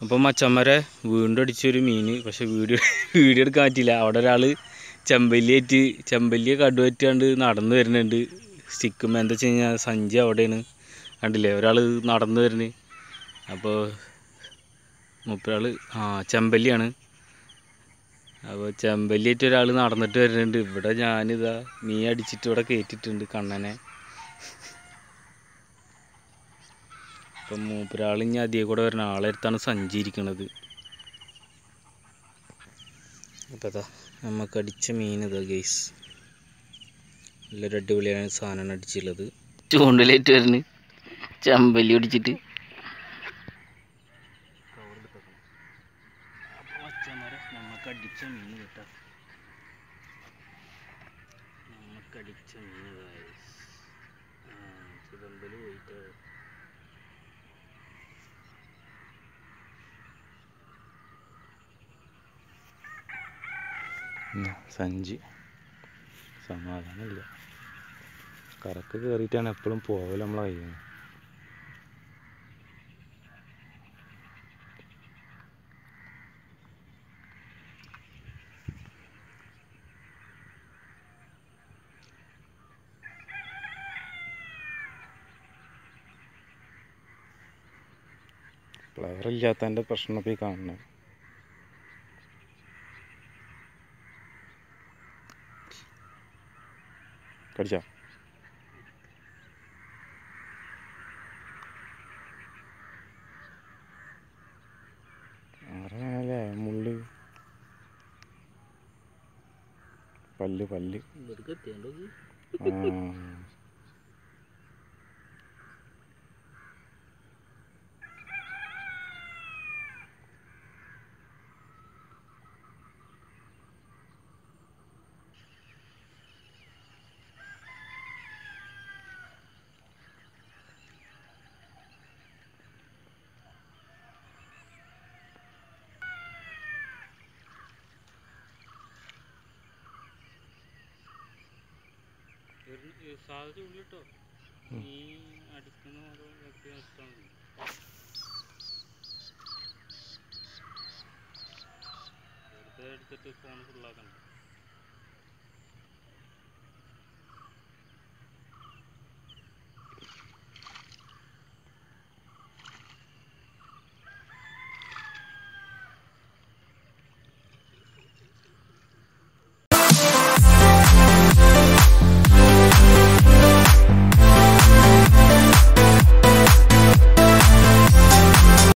അപ്പം മച്ചന്മാരെ വീണ്ടും അടിച്ചൊരു മീൻ പക്ഷെ വീഡിയോ വീഡിയോ എടുക്കാൻ പറ്റില്ല അവിടെ ഒരാൾ ചെമ്പല്ലിയായിട്ട് ചെമ്പല്ലിയെ കടുവറ്റാണ്ട് നടന്നു വരുന്നുണ്ട് സ്റ്റിക്കും എന്താ വെച്ച് കഴിഞ്ഞാൽ സഞ്ചി അവിടെയാണ് കണ്ടില്ലേ ഒരാൾ നടന്നു വരുന്നത് അപ്പോൾ മുപ്പരാൾ ആ ചെമ്പല്ലിയാണ് അപ്പോൾ ചെമ്പല്ലിയായിട്ട് ഒരാൾ നടന്നിട്ട് വരുന്നുണ്ട് ഇവിടെ ഞാനിതാ മീൻ അടിച്ചിട്ട് ഇവിടെ കയറ്റിയിട്ടുണ്ട് കണ്ണനെ അപ്പം മൂപ്പരാൾ ഇനി അതിയെ കൂടെ വരുന്ന ആളെ അടുത്താണ് സഞ്ചരിക്കണത് അപ്പോൾ അതാ നമുക്ക് അടിച്ച മീൻ ഇതാ ഗെയ്സ് നല്ലൊരു അടിപൊളിയാണ് സാധനമാണ് അടിച്ചുള്ളത് ചൂണ്ടലേറ്റ് വരുന്നു ചമ്പല്ലി അടിച്ചിട്ട് നമുക്ക് അടിച്ച മീൻ കേട്ടോ നമുക്ക് അടിച്ച മീൻ ചിതമ്പല് പോയിട്ട് സഞ്ചി സമാധാനമില്ല കറക്ക് കയറിയിട്ടാണ് എപ്പോഴും പോവൽ നമ്മളെ കയ്യിൽ നിന്ന് പ്ലെയർ ഇല്ലാത്തതിൻ്റെ പ്രശ്നം ഇപ്പോൾ ഈ കാണുന്നത് കടിച്ചാ അറിയാനല്ലേ മുള്ള് പല്ല് പല്ല് ആ സാധ്യത ഉള്ളിട്ടോ ഉം. നീ അടിക്കുന്ന ഓരോ വ്യക്തി നഷ്ടമാണ് വെറുതെ എടുത്തിട്ട് ഫോൺ ഫുള്ളാക്കണ്ട